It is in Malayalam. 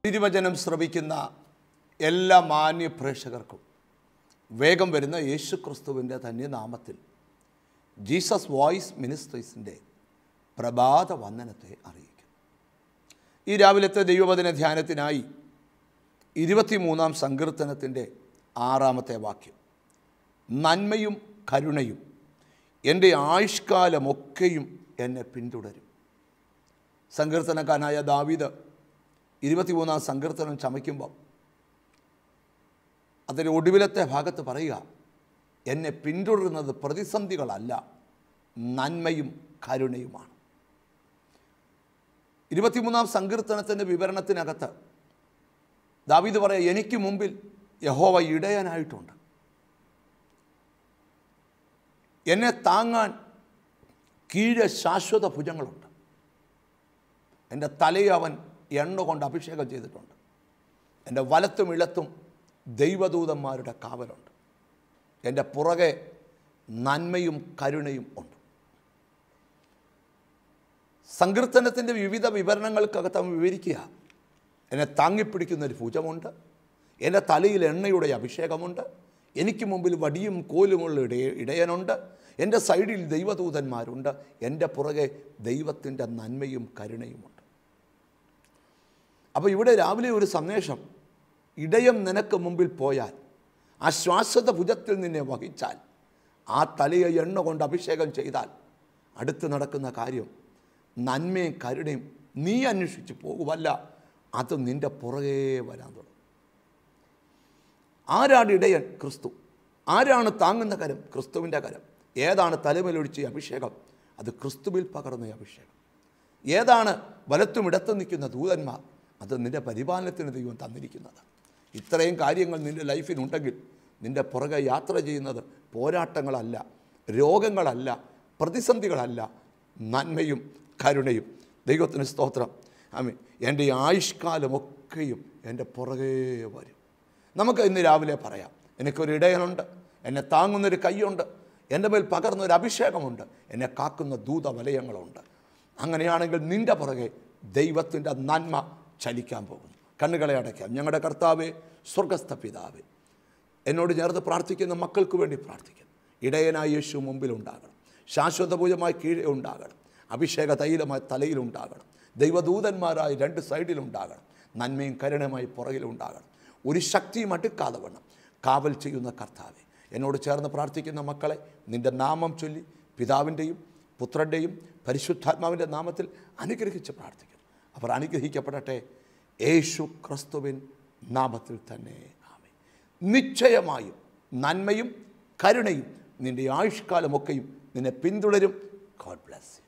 തിരുവചനം ശ്രവിക്കുന്ന എല്ലാ മാന്യ പ്രേക്ഷകർക്കും വേഗം വരുന്ന യേശു ക്രിസ്തുവിൻ്റെ തന്നെ നാമത്തിൽ ജീസസ് വോയിസ് മിനിസ്ട്രീസിൻ്റെ പ്രഭാത വന്ദനത്തെ അറിയിക്കും ഈ രാവിലത്തെ ദൈവവചന ധ്യാനത്തിനായി ഇരുപത്തിമൂന്നാം സങ്കീർത്തനത്തിൻ്റെ ആറാമത്തെ വാക്യം നന്മയും കരുണയും എൻ്റെ ആയുഷ്കാലമൊക്കെയും എന്നെ പിന്തുടരും സങ്കീർത്തനക്കാരനായ ദാവീദ് ഇരുപത്തിമൂന്നാം സങ്കീർത്തനം ചമയ്ക്കുമ്പോൾ അതിൻ്റെ ഒടുവിലത്തെ ഭാഗത്ത് പറയുക എന്നെ പിന്തുടരുന്നത് പ്രതിസന്ധികളല്ല നന്മയും കരുണയുമാണ് ഇരുപത്തിമൂന്നാം സങ്കീർത്തനത്തിൻ്റെ വിവരണത്തിനകത്ത് ദാവീദ് പറയുക എനിക്ക് മുമ്പിൽ യഹോവ ഇടയനായിട്ടുണ്ട് എന്നെ താങ്ങാൻ കീഴെ ശാശ്വത ഭുജങ്ങളുണ്ട് എൻ്റെ തലയെ അവൻ എണ്ണ കൊണ്ട് അഭിഷേകം ചെയ്തിട്ടുണ്ട് എൻ്റെ വലത്തും ഇളത്തും ദൈവദൂതന്മാരുടെ കാവലുണ്ട് എൻ്റെ പുറകെ നന്മയും കരുണയും ഉണ്ട് സങ്കീർത്തനത്തിൻ്റെ വിവിധ വിവരണങ്ങൾക്കകത്ത് അവൻ വിവരിക്കുക എന്നെ താങ്ങിപ്പിടിക്കുന്ന ഒരു ഭുജമുണ്ട് എൻ്റെ തലയിൽ എണ്ണയുടെ അഭിഷേകമുണ്ട് എനിക്ക് മുമ്പിൽ വടിയും കോലുമുള്ള ഇടയ ഇടയനുണ്ട് എൻ്റെ സൈഡിൽ ദൈവദൂതന്മാരുണ്ട് എൻ്റെ പുറകെ ദൈവത്തിൻ്റെ നന്മയും കരുണയുമുണ്ട് അപ്പോൾ ഇവിടെ രാവിലെ ഒരു സന്ദേശം ഇടയം നിനക്ക് മുമ്പിൽ പോയാൽ ആ ശ്വാസത ഭുജത്തിൽ നിന്നെ വഹിച്ചാൽ ആ തലയെ എണ്ണ കൊണ്ട് അഭിഷേകം ചെയ്താൽ അടുത്ത് നടക്കുന്ന കാര്യം നന്മയും കരുണയും നീ അന്വേഷിച്ച് പോകുമല്ല അത് നിൻ്റെ പുറകെ വരാൻ തുടങ്ങും ആരാണ് ഇടയൻ ക്രിസ്തു ആരാണ് താങ്ങുന്ന കരം ക്രിസ്തുവിൻ്റെ കരം ഏതാണ് തലമേലൊഴിച്ച ഈ അഭിഷേകം അത് ക്രിസ്തുവിൽ പകർന്ന ഈ അഭിഷേകം ഏതാണ് വലത്തും ഇടത്തും നിൽക്കുന്ന ദൂതന്മാർ അത് നിൻ്റെ പരിപാലനത്തിന് ദൈവം തന്നിരിക്കുന്നത് ഇത്രയും കാര്യങ്ങൾ നിൻ്റെ ലൈഫിനുണ്ടെങ്കിൽ നിൻ്റെ പുറകെ യാത്ര ചെയ്യുന്നത് പോരാട്ടങ്ങളല്ല രോഗങ്ങളല്ല പ്രതിസന്ധികളല്ല നന്മയും കരുണയും ദൈവത്തിന് സ്തോത്രം ആമി എൻ്റെ ആയുഷ്കാലമൊക്കെയും എൻ്റെ പുറകെ വരും നമുക്ക് ഇന്ന് രാവിലെ പറയാം എനിക്കൊരു ഇടയനുണ്ട് എന്നെ താങ്ങുന്നൊരു കൈയുണ്ട് എൻ്റെ മേൽ പകർന്നൊരു അഭിഷേകമുണ്ട് എന്നെ കാക്കുന്ന ദൂതവലയങ്ങളുണ്ട് അങ്ങനെയാണെങ്കിൽ നിൻ്റെ പുറകെ ദൈവത്തിൻ്റെ നന്മ ചലിക്കാൻ പോകുന്നു കണ്ണുകളെ അടയ്ക്കാം ഞങ്ങളുടെ കർത്താവെ സ്വർഗസ്ഥ പിതാവേ എന്നോട് ചേർന്ന് പ്രാർത്ഥിക്കുന്ന മക്കൾക്ക് വേണ്ടി പ്രാർത്ഥിക്കുന്നു ഇടയനായ യേശു മുമ്പിലുണ്ടാകണം ശാശ്വതപൂജമായി കീഴെ ഉണ്ടാകണം അഭിഷേക തൈലമായി തലയിലുണ്ടാകണം ദൈവദൂതന്മാരായി രണ്ട് സൈഡിലുണ്ടാകണം നന്മയും കരുണയുമായി പുറകിലുണ്ടാകണം ഒരു ശക്തിയും അടുക്കാതെ വേണം കാവൽ ചെയ്യുന്ന കർത്താവെ എന്നോട് ചേർന്ന് പ്രാർത്ഥിക്കുന്ന മക്കളെ നിൻ്റെ നാമം ചൊല്ലി പിതാവിൻ്റെയും പുത്രൻ്റെയും പരിശുദ്ധാത്മാവിൻ്റെ നാമത്തിൽ അനുഗ്രഹിച്ച് പ്രാർത്ഥിക്കുന്നു അവർ അനുഗ്രഹിക്കപ്പെടട്ടെ യേശു ക്രിസ്തുവിൻ നാമത്തിൽ തന്നെ ആമേ നിശ്ചയമായും നന്മയും കരുണയും നിൻ്റെ ആയുഷ്കാലമൊക്കെയും നിന്നെ പിന്തുടരും ഗോഡ് ബ്ലസ് യു